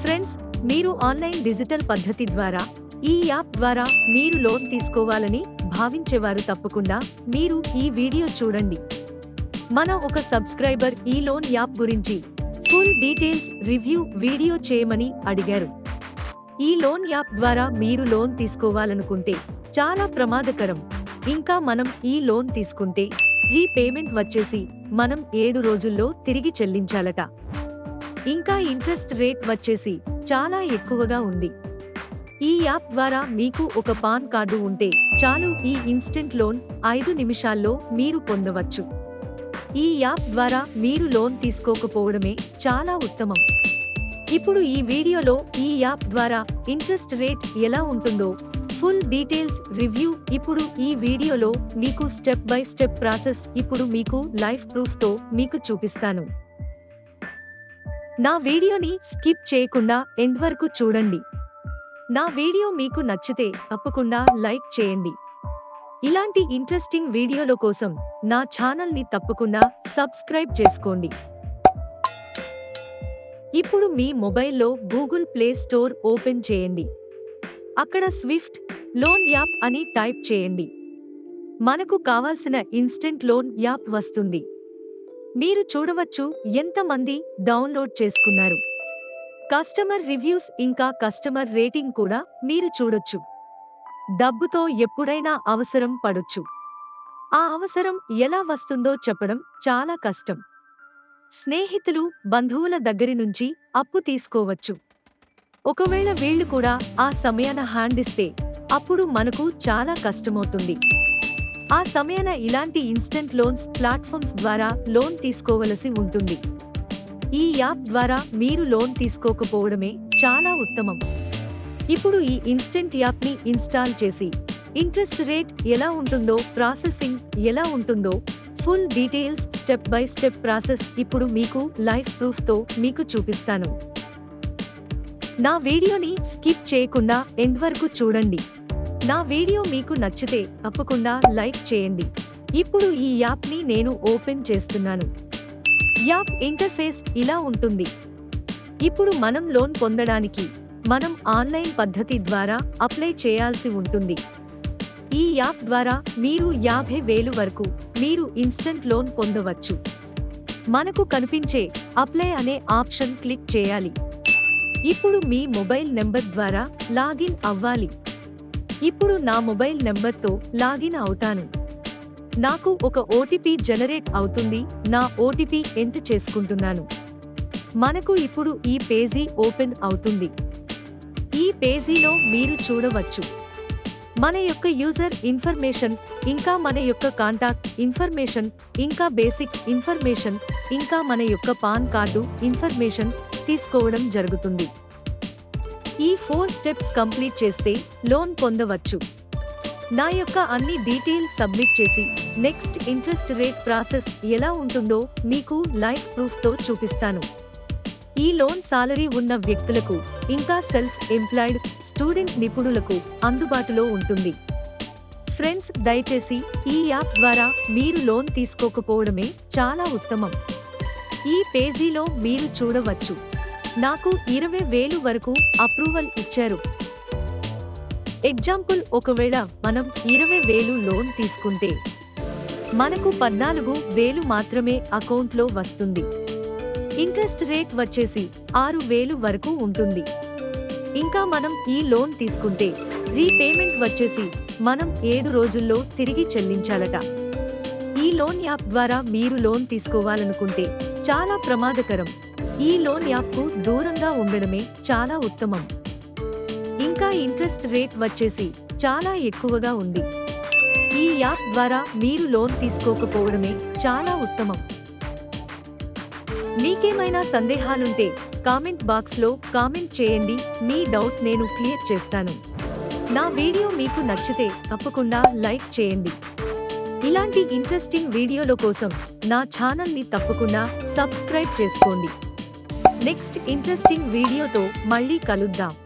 friends మీరు online digital పద్ధతి ద్వారా ఈ యాప్ ద్వారా మీరు లోన్ తీసుకోవాలని భావించేవారు తప్పకుండా మీరు ఈ వీడియో చూడండి మన ఒక సబ్స్క్రైబర్ ఈ లోన్ యాప్ గురించి ఫుల్ డీటెయిల్స్ రివ్యూ వీడియో చేయమని అడిగారు ఈ లోన్ యాప్ ద్వారా మీరు లోన్ తీసుకోవాలనుకుంటే చాలా ప్రమాదకరం ఇంకా మనం ఈ లోన్ తీసుకుంటే రీపేమెంట్ వచ్చేసి మనం ఏడు రోజుల్లో తిరిగి చెల్లించాలట ఇంకా ఇంట్రెస్ట్ రేట్ వచ్చేసి చాలా ఎక్కువగా ఉంది ఈ యాప్ ద్వారా మీకు ఒక పాన్ కార్డు ఉంటే చాలు ఈ ఇన్స్టెంట్ లోన్ ఐదు నిమిషాల్లో మీరు పొందవచ్చు ఈ యాప్ ద్వారా మీరు లోన్ తీసుకోకపోవడమే చాలా ఉత్తమం ఇప్పుడు ఈ వీడియోలో ఈ యాప్ ద్వారా ఇంట్రెస్ట్ రేట్ ఎలా ఉంటుందో ఫుల్ డీటెయిల్స్ రివ్యూ ఇప్పుడు ఈ వీడియోలో మీకు స్టెప్ బై స్టెప్ ప్రాసెస్ ఇప్పుడు మీకు లైఫ్ ప్రూఫ్ తో మీకు చూపిస్తాను నా వీడియోని స్కిప్ చేయకుండా ఎండ్ వరకు చూడండి నా వీడియో మీకు నచ్చితే తప్పకుండా లైక్ చేయండి ఇలాంటి ఇంట్రెస్టింగ్ వీడియోల కోసం నా ఛానల్ని తప్పకుండా సబ్స్క్రైబ్ చేసుకోండి ఇప్పుడు మీ మొబైల్లో గూగుల్ ప్లే స్టోర్ ఓపెన్ చేయండి అక్కడ స్విఫ్ట్ లోన్ యాప్ అని టైప్ చేయండి మనకు కావాల్సిన ఇన్స్టెంట్ లోన్ యాప్ వస్తుంది మీరు చూడవచ్చు ఎంతమంది డౌన్లోడ్ చేసుకున్నారు కస్టమర్ రివ్యూస్ ఇంకా కస్టమర్ రేటింగ్ కూడా మీరు చూడొచ్చు డబ్బుతో ఎప్పుడైనా అవసరం పడొచ్చు ఆ అవసరం ఎలా వస్తుందో చెప్పడం చాలా కష్టం స్నేహితులు బంధువుల దగ్గరి నుంచి అప్పు తీసుకోవచ్చు ఒకవేళ వీళ్ళు కూడా ఆ సమయాన హ్యాండ్ ఇస్తే అప్పుడు మనకు చాలా కష్టమవుతుంది ఆ సమయాన ఇలాంటి ఇన్స్టెంట్ లోన్స్ ప్లాట్ఫామ్స్ ద్వారా లోన్ తీసుకోవలసి ఉంటుంది ఈ యాప్ ద్వారా మీరు లోన్ తీసుకోకపోవడమే చాలా ఉత్తమం ఇప్పుడు ఈ ఇన్స్టెంట్ యాప్ని ఇన్స్టాల్ చేసి ఇంట్రెస్ట్ రేట్ ఎలా ఉంటుందో ప్రాసెసింగ్ ఎలా ఉంటుందో full details step by step process ఇప్పుడు మీకు లైఫ్ ప్రూఫ్ తో మీకు చూపిస్తాను నా వీడియోని స్కిప్ చేయకుండా ఎండ్ వరకు చూడండి నా వీడియో మీకు నచ్చితే తప్పకుండా లైక్ చేయండి ఇప్పుడు ఈ యాప్ని నేను ఓపెన్ చేస్తున్నాను యాప్ ఇంటర్ఫేస్ ఇలా ఉంటుంది ఇప్పుడు మనం లోన్ పొందడానికి మనం ఆన్లైన్ పద్ధతి ద్వారా అప్లై చేయాల్సి ఉంటుంది ఈ యాప్ ద్వారా మీరు యాభై వేలు వరకు మీరు ఇన్స్టంట్ లోన్ పొందవచ్చు మనకు కనిపించే అప్లై అనే ఆప్షన్ క్లిక్ చేయాలి ఇప్పుడు మీ మొబైల్ నెంబర్ ద్వారా లాగిన్ అవ్వాలి ఇప్పుడు నా మొబైల్ నెంబర్తో లాగిన్ అవుతాను నాకు ఒక ఓటీపీ జనరేట్ అవుతుంది నా ఓటీపీ ఎంటర్ చేసుకుంటున్నాను మనకు ఇప్పుడు ఈ పేజీ ఓపెన్ అవుతుంది ఈ పేజీలో మీరు చూడవచ్చు మన యొక్క యూజర్ ఇన్ఫర్మేషన్ ఇంకా మన యొక్క కాంటాక్ట్ ఇన్ఫర్మేషన్ ఇంకా బేసిక్ ఇన్ఫర్మేషన్ ఇంకా మన యొక్క పాన్ కార్డు ఇన్ఫర్మేషన్ తీసుకోవడం జరుగుతుంది ఈ ఫోర్ స్టెప్స్ కంప్లీట్ చేస్తే లోన్ పొందవచ్చు నా యొక్క అన్ని డీటెయిల్స్ సబ్మిట్ చేసి నెక్స్ట్ ఇంట్రెస్ట్ రేట్ ప్రాసెస్ ఎలా ఉంటుందో మీకు లైఫ్ ప్రూఫ్తో చూపిస్తాను ఈ లోన్ సాలరీ ఉన్న వ్యక్తులకు ఇంకా సెల్ఫ్ ఎంప్లాయిడ్ స్టూడెంట్ నిపుణులకు అందుబాటులో ఉంటుంది ఫ్రెండ్స్ దయచేసి ఈ యాప్ ద్వారా మీరు లోన్ తీసుకోకపోవడమే చాలా ఉత్తమం ఈ పేజీలో మీరు చూడవచ్చు నాకు ఇరవై వేలు వరకు అప్రూవల్ ఇచ్చారు ఎగ్జాంపుల్ ఒకవేళ మనం ఇరవై వేలు లోన్ తీసుకుంటే మనకు పద్నాలుగు వేలు మాత్రమే అకౌంట్లో వస్తుంది ఇంట్రెస్ట్ రేట్ వచ్చేసి ఆరు వేలు వరకు ఉంటుంది ఇంకా మనం ఈ లోన్ తీసుకుంటే రీపేమెంట్ వచ్చేసి మనం ఏడు రోజుల్లో తిరిగి చెల్లించాలట ఈ లోన్ యాప్ ద్వారా మీరు లోన్ తీసుకోవాలనుకుంటే చాలా ప్రమాదకరం ఈ లోన్ యాప్కు దూరంగా ఉండడమే చాలా ఉత్తమం ఇంకా ఇంట్రెస్ట్ రేట్ వచ్చేసి చాలా ఎక్కువగా ఉంది ఈ యాప్ ద్వారా మీరు లోన్ తీసుకోకపోవడమే చాలా ఉత్తమం మీకేమైనా సందేహాలుంటే కామెంట్ బాక్స్లో కామెంట్ చేయండి మీ డౌట్ నేను క్లియర్ చేస్తాను నా వీడియో మీకు నచ్చితే తప్పకుండా లైక్ చేయండి ఇలాంటి ఇంట్రెస్టింగ్ వీడియోల కోసం నా ఛానల్ని తప్పకుండా సబ్స్క్రైబ్ చేసుకోండి నెక్స్ట్ ఇంట్రెస్టింగ్ వీడియోతో మళ్ళీ కలుద్దాం